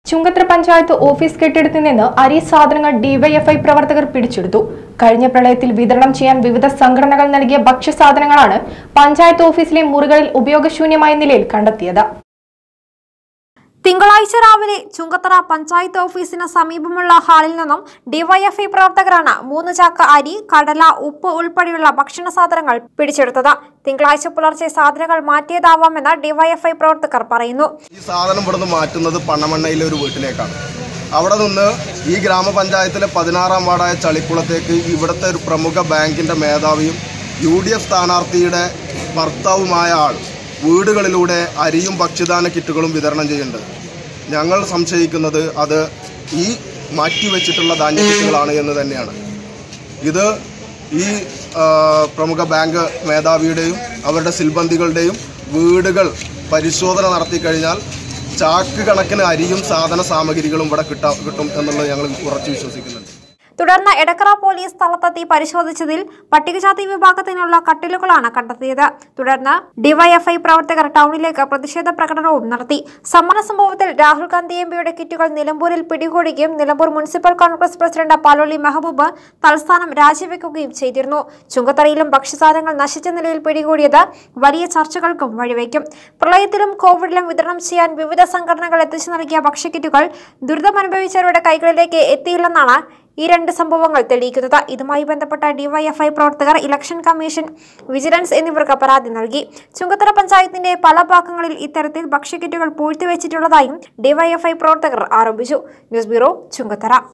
Chungathara panchayat office കെട്ടിടത്തിൽ നിന്ന് അരി സാധനങ്ങൾ ഡിവൈഎഫ്ഐ പ്രവർത്തകർ പിടിച്ചെടുത്തു കഴിഞ്ഞ പ്രളയത്തിൽ വിതരണം ചെയ്യാൻ വിവിധ സംഘടനകൾ നൽകിയ ഭക്ഷ്യസാധനങ്ങളാണ് പഞ്ചായത്ത് ഓഫീസിലെ മുറികളിൽ ഉപയോഗശൂന്യമായ നിലയിൽ കണ്ടെത്തിയത് തിങ്കളാഴ്ച രാവിലെ ചുങ്കത്തറ പഞ്ചായത്ത് ഓഫീസിന് സമീപമുള്ള ഹാളിൽ നിന്നും ഡിവൈഎഫ്ഐ പ്രവർത്തകരാണ് മൂന്ന് ചാക്ക് അരി കടല ഉപ്പ് ഉൾപ്പെടെയുള്ള ഭക്ഷണ സാധനങ്ങൾ പിടിച്ചെടുത്തത് തിങ്കളാഴ്ച പുലർച്ചെ സാധനങ്ങൾ മാറ്റിയതാവാമെന്ന് ഡിവൈഎഫ്ഐ പ്രവർത്തകർ പറയുന്നു ഈ സാധനം ഇവിടുന്ന് മാറ്റുന്നത് പണമണ്ണയിലെ ഒരു വീട്ടിലേക്കാണ് അവിടെ നിന്ന് ഈ ഗ്രാമപഞ്ചായത്തിലെ പതിനാറാം വാർഡായ ചളിക്കുളത്തേക്ക് ഇവിടുത്തെ ഒരു പ്രമുഖ ബാങ്കിൻ്റെ മേധാവിയും യു ഡി എഫ് സ്ഥാനാർത്ഥിയുടെ ഭർത്താവുമായ ആൾ വീടുകളിലൂടെ അരിയും ഭക്ഷ്യദാന കിറ്റുകളും വിതരണം ചെയ്യുന്നുണ്ട് ഞങ്ങൾ സംശയിക്കുന്നത് അത് ഈ മാറ്റിവെച്ചിട്ടുള്ള ധാന്യ കിറ്റുകളാണ് എന്ന് തന്നെയാണ് ഇത് ഈ ആ, പ്രമുഖ ബാങ്ക് മേധാവിയുടെയും അവരുടെ സിൽബന്ദികളുടെയും വീടുകൾ പരിശോധന നടത്തി കഴിഞ്ഞാൽ ചാക്ക് കണക്കിന് അരിയും സാധന സാമഗ്രികളും ഇവിടെ കിട്ടാ കിട്ടും എന്നുള്ളത് ഞങ്ങൾ ഉറച്ചു വിശ്വസിക്കുന്നുണ്ട് തുടർന്ന് എടക്കറ പോലീസ് സ്ഥലത്തെത്തി പരിശോധിച്ചതിൽ പട്ടികജാതി വിഭാഗത്തിനുള്ള കട്ടിലുകളാണ് കണ്ടെത്തിയത് തുടർന്ന് ഡിവൈഎഫ്ഐ പ്രവർത്തകർ ടൗണിലേക്ക് പ്രതിഷേധ പ്രകടനവും നടത്തി സമ്മന സംഭവത്തിൽ രാഹുൽ ഗാന്ധി എംപിയുടെ കിറ്റുകൾ നിലമ്പൂരിൽ പിടികൂടുകയും നിലമ്പൂർ മുനിസിപ്പൽ കോൺഗ്രസ് പ്രസിഡന്റ് പാലോളി മെഹബൂബ് തൽസ്ഥാനം രാജിവെക്കുകയും ചെയ്തിരുന്നു ചുങ്കത്തറയിലും ഭക്ഷ്യസാധനങ്ങൾ നശിച്ച നിലയിൽ പിടികൂടിയത് വലിയ ചർച്ചകൾക്കും വഴിവെക്കും പ്രളയത്തിലും കോവിഡിലും വിതരണം ചെയ്യാൻ വിവിധ സംഘടനകൾ എത്തിച്ചു നൽകിയ ഭക്ഷ്യക്കിറ്റുകൾ ദുരിതമനുഭവിച്ചവരുടെ കൈകളിലേക്ക് എത്തിയില്ലെന്നാണ് ഈ രണ്ട് സംഭവങ്ങൾ തെളിയിക്കുന്നത് ഇതുമായി ബന്ധപ്പെട്ട ഡിവൈഎഫ്ഐ പ്രവർത്തകർ ഇലക്ഷൻ കമ്മീഷൻ വിജിലൻസ് എന്നിവർക്ക് പരാതി നൽകി ചുങ്കത്തറ പഞ്ചായത്തിന്റെ പല ഭാഗങ്ങളിൽ ഇത്തരത്തിൽ ഭക്ഷ്യക്കിറ്റുകൾ പൂഴ്ത്തിവെച്ചിട്ടുള്ളതായും ഡിവൈഎഫ്ഐ പ്രവർത്തകർ ആരോപിച്ചു ന്യൂസ് ബ്യൂറോ ചുങ്കത്തറ